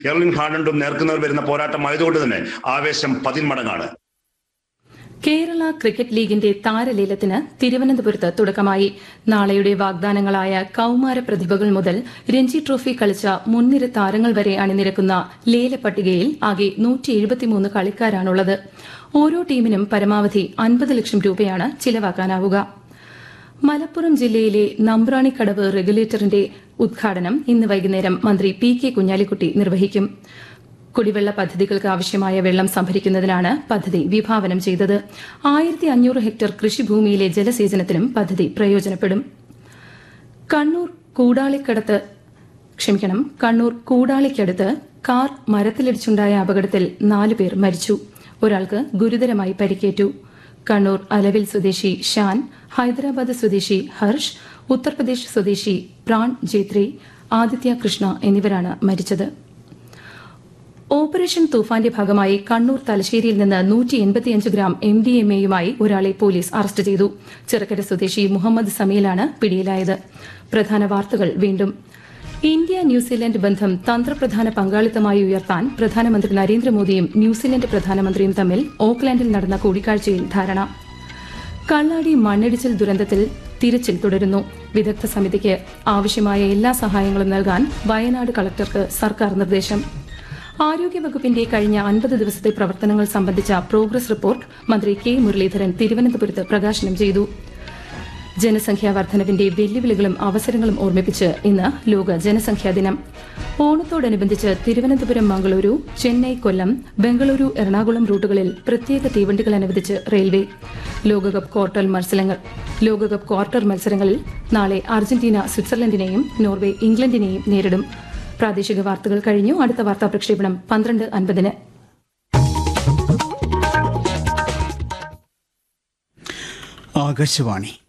Erling ഹാലണ്ടും നേർക്കുനേർ വരുന്ന പോരാട്ടമായതുകൊണ്ട് തന്നെ ആവേശം പതിന്മടങ്ങാണ് കേരള ക്രിക്കറ്റ് ലീഗിന്റെ താരലേലത്തിന് തിരുവനന്തപുരത്ത് തുടക്കമായി നാളെയുടെ വാഗ്ദാനങ്ങളായ കൌമാര പ്രതിഭകൾ മുതൽ രഞ്ജി ട്രോഫി കളിച്ച മുൻനിര താരങ്ങൾ വരെ അണിനിരക്കുന്ന ലേല പട്ടികയിൽ ആകെ കളിക്കാരാണുള്ളത് ഓരോ ടീമിനും പരമാവധി അൻപത് ലക്ഷം രൂപയാണ് ചിലവാക്കാനാവുക മലപ്പുറം ജില്ലയിലെ നമ്പ്രാണിക്കടവ് റെഗുലേറ്ററിന്റെ ഉദ്ഘാടനം ഇന്ന് വൈകുന്നേരം മന്ത്രി പി കെ കുഞ്ഞാലിക്കുട്ടി നിർവഹിക്കും കുടിവെള്ള പദ്ധതികൾക്ക് ആവശ്യമായ വെള്ളം സംഭരിക്കുന്നതിനാണ് പദ്ധതി വിഭാവനം ചെയ്തത് ആയിരത്തി അഞ്ഞൂറ് ഹെക്ടർ കൃഷിഭൂമിയിലെ ജലസേചനത്തിനും പദ്ധതി പ്രയോജനപ്പെടും കണ്ണൂർ കൂടാളിക്കടത്ത് ക്ഷമിക്കണം കണ്ണൂർ കൂടാളിക്കടുത്ത് കാർ മരത്തിലിടിച്ചുണ്ടായ അപകടത്തിൽ നാലുപേർ മരിച്ചു ഒരാൾക്ക് ഗുരുതരമായി പരിക്കേറ്റു കണ്ണൂർ അലവിൽ സ്വദേശി ഷാൻ ഹൈദരാബാദ് സ്വദേശി ഹർഷ് ഉത്തർപ്രദേശ് സ്വദേശി പ്രാൺ ജേത്രി ആദിത്യ കൃഷ്ണ എന്നിവരാണ് മരിച്ചത് ഓപ്പറേഷൻ തൂഫാന്റെ ഭാഗമായി കണ്ണൂർ തലശ്ശേരിയിൽ നിന്ന് നൂറ്റി എൺപത്തിയഞ്ച് ഗ്രാം എം ഡി എം എയുമായി ഒരാളെ പോലീസ് അറസ്റ്റ് ചെയ്തു ചിറക്കര സ്വദേശി മുഹമ്മദ് സമീലാണ് പിടിയിലായത് പ്രധാന വാർത്തകൾ വീണ്ടും ഇന്ത്യ ന്യൂസിലൻഡ് ബന്ധം തന്ത്രപ്രധാന പങ്കാളിത്തമായി ഉയർത്താൻ പ്രധാനമന്ത്രി നരേന്ദ്രമോദിയും ന്യൂസിലൻഡ് പ്രധാനമന്ത്രിയും തമ്മിൽ ഓക്ലാൻഡിൽ നടന്ന കൂടിക്കാഴ്ചയിൽ ധാരണ കള്ളാടി മണ്ണിടിച്ചിൽ ദുരന്തത്തിൽ തിരച്ചിൽ തുടരുന്നു വിദഗ്ധ സമിതിക്ക് ആവശ്യമായ എല്ലാ സഹായങ്ങളും നൽകാൻ വയനാട് കളക്ടർക്ക് സർക്കാർ നിർദ്ദേശം ആരോഗ്യവകുപ്പിന്റെ കഴിഞ്ഞ അൻപത് ദിവസത്തെ പ്രവർത്തനങ്ങൾ സംബന്ധിച്ച പ്രോഗ്രസ് റിപ്പോർട്ട് മന്ത്രി കെ മുരളീധരൻ തിരുവനന്തപുരത്ത് പ്രകാശനം ചെയ്തു ജനസംഖ്യാ വർധനവിന്റെ വെല്ലുവിളികളും അവസരങ്ങളും ഓർമ്മിപ്പിച്ച് ഇന്ന് ലോക ജനസംഖ്യാ ദിനം ഓണത്തോടനുബന്ധിച്ച് തിരുവനന്തപുരം മംഗളൂരു ചെന്നൈ കൊല്ലം ബംഗളൂരു എറണാകുളം റൂട്ടുകളിൽ പ്രത്യേക തീവണ്ടികൾ അനുവദിച്ച് റെയിൽവേ ലോകകപ്പ് ക്വാർട്ടർ മത്സരങ്ങൾ ലോകകപ്പ് ക്വാർട്ടർ മത്സരങ്ങളിൽ നാളെ അർജന്റീന സ്വിറ്റ്സർലൻഡിനെയും നോർവേ ഇംഗ്ലണ്ടിനെയും നേരിടും പ്രാദേശിക വാർത്തകൾ കഴിഞ്ഞു അടുത്ത വാർത്താ പ്രക്ഷേപണം പന്ത്രണ്ട് അൻപതിന് ആകാശവാണി